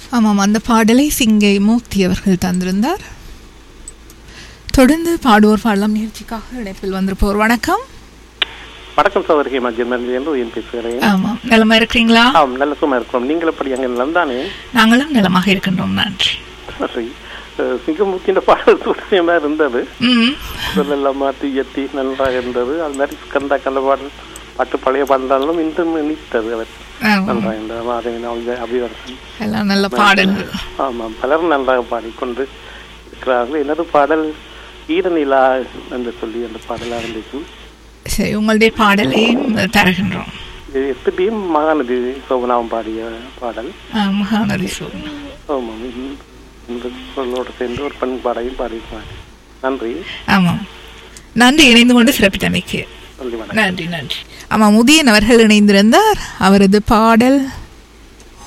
ஆமாம் அந்த பாடலை சிங்கை மூர்த்தி அவர்கள் தந்திருந்தார் தொடர்ந்து பாடுவோர் பாடலாம் நிகழ்ச்சிக்காக இணைப்பில் வந்திருப்போர் வணக்கம் வணக்கம் சோதரி மத்தியமேலிருந்து உயன் பேசுகிறேன் ஆமாம் நலமா இருக்கிறீங்களா ஆம் நல்ல சும்மா இருக்கிறோம் நீங்கள் எப்படி அங்கே நலந்தானே நாங்களும் நலமாக இருக்கின்றோம் நன்றி சரி அஹ், சிங்கமுத்தின பாடல் சுவாரஸ்யமா இருந்தது ம் சொல்லெல்லாம் மாற்றி எத்தி நன்றாக இருந்தது அது மாதிரி கந்தா கந்த பாடல் பாட்டு பழைய பாடலும் இன்றும் நீத்தது அவர் ஆமாம். நன்றாக இருந்தது மாதவி அபிவர்சன் எல்லாம் நல்ல பாடல்கள் ஆமாம் பலரும் நன்றாக பாடிக்கொண்டு இருக்கிறார்கள் எனது பாடல் ஈரநிலா என்று சொல்லி அந்த பாடல் ஆரம்பிக்கும் சரி உங்களுடைய பாடலையும் தருகின்றோம் இது எப்படியும் மகாநதி சோபனாவும் பாடிய பாடல் ஆ, மகாநதி சோழன் ஆமாம் இந்த- இந்த சொல்லோடு சேர்ந்து ஒரு பெண் பாடையும் பாடியிருப்பாங்க நன்றி ஆமாம் நன்றி இணைந்து கொண்டு சிறப்பித்தமைக்கு நன்றி வணக்கம் நன்றி நன்றி ஆமாம் உதயன் அவர்கள் இணைந்திருந்தார் அவரது பாடல்